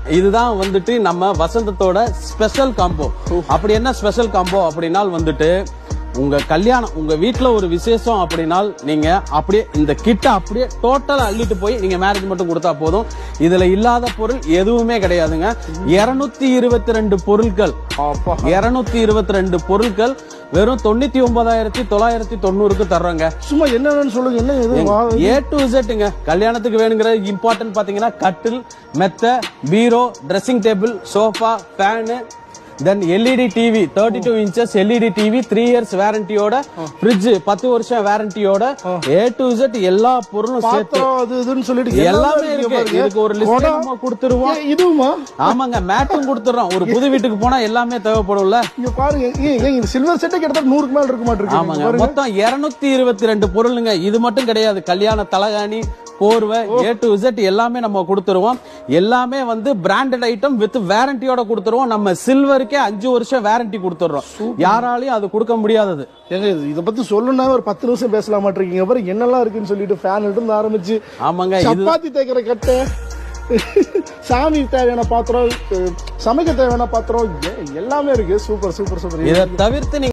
இதுதான் வந்துட்டு நம்ம வசந்தத்தோட ஸ்பெஷல் காம்போ அப்படி என்ன ஸ்பெஷல் காம்போ அப்படின்னால் வந்துட்டு உங்க கல்யாணம் உங்க வீட்ல ஒரு விசேஷம் அப்படின்னால் நீங்க அப்படியே இந்த கிட்ட அப்படியே டோட்டலா அள்ளிட்டு போய் நீங்க மேரேஜ் மட்டும் கொடுத்தா போதும் இதுல இல்லாத பொருள் எதுவுமே கிடையாதுங்க 222 இருபத்தி ரெண்டு பொருட்கள் அப்பா இருநூத்தி இருபத்தி ரெண்டு பொருட்கள் வெறும் தொண்ணூத்தி ஒன்பதாயிரத்தி தொள்ளாயிரத்தி தொண்ணூறுக்கு தர்றோங்க சும்மா என்னன்னு சொல்லுங்க என்ன இது வா- ஏ டு இசட்டுங்க கல்யாணத்துக்கு வேணுங்கிற இம்பார்ட்டன்ட் பாத்தீங்கன்னா கட்டில் மெத்த பீரோ dressing table sofa fan then LED TV thirty two inches LED TV three years வாரண்டியோட ஃப்ரிட்ஜ் பத்து வருஷம் வாரண்டியோட ஏ டு இசட் எல்லா பொருளும் சேர்த்து பாத்திரம் அது இதுன்னு சொல்லிட்டு எல்லாமே இருக்கு இருக்கு பாருங்க. இதுக்கு ஒரு லிஸ்ட் குடம். நம்ம கொடுத்துருவோம் ஏ, இதுவுமா ஆமாங்க மேட்டும் கொடுத்துறோம் ஒரு புது வீட்டுக்கு போனா எல்லாமே தேவைப்படும்ல இங்க பாருங்க ஏ, ஏங்க இந்த சில்வர் செட்டே கிட்டத்தட்ட நூறுக்கு மேல இருக்க மாட்டிருக்கு ஆமாங்க மொத்தம் 222 இருபத்தி ரெண்டு பொருளுங்க இது மட்டும் கிடையாது கல்யாண தலகாணி போர்வை ஏ டு இசட் எல்லாமே நம்ம கொடுத்துருவோம் எல்லாமே வந்து பிராண்டட் ஐட்டம் வித் வாரண்டியோட கொடுத்துருவோம் நம்ம சில்வருக்கே அஞ்சு வருஷம் வாரண்டி கொடுத்துறோம் யாராலையும் அது கொடுக்க முடியாதது ஏங்க இது- இத பத்தி சொல்லணும்னா ஒரு பத்து நிமிஷம் பேசலாம் மாட்டிருக்கீங்க பாரு என்னெல்லாம் இருக்குன்னு சொல்லிட்டு ஃபேன் இருந்து ஆரம்பிச்சு ஆமாங்க இது சப்பாத்தி தேய்க்கிற கட்டை சாமி தேவையான பாத்திரம் அஹ், சமைக்க தேவையான பாத்திரம் எ- எல்லாமே இருக்கு சூப்பர் சூப்பர் சூப்பர் இதை தவிர்த்து நீங்க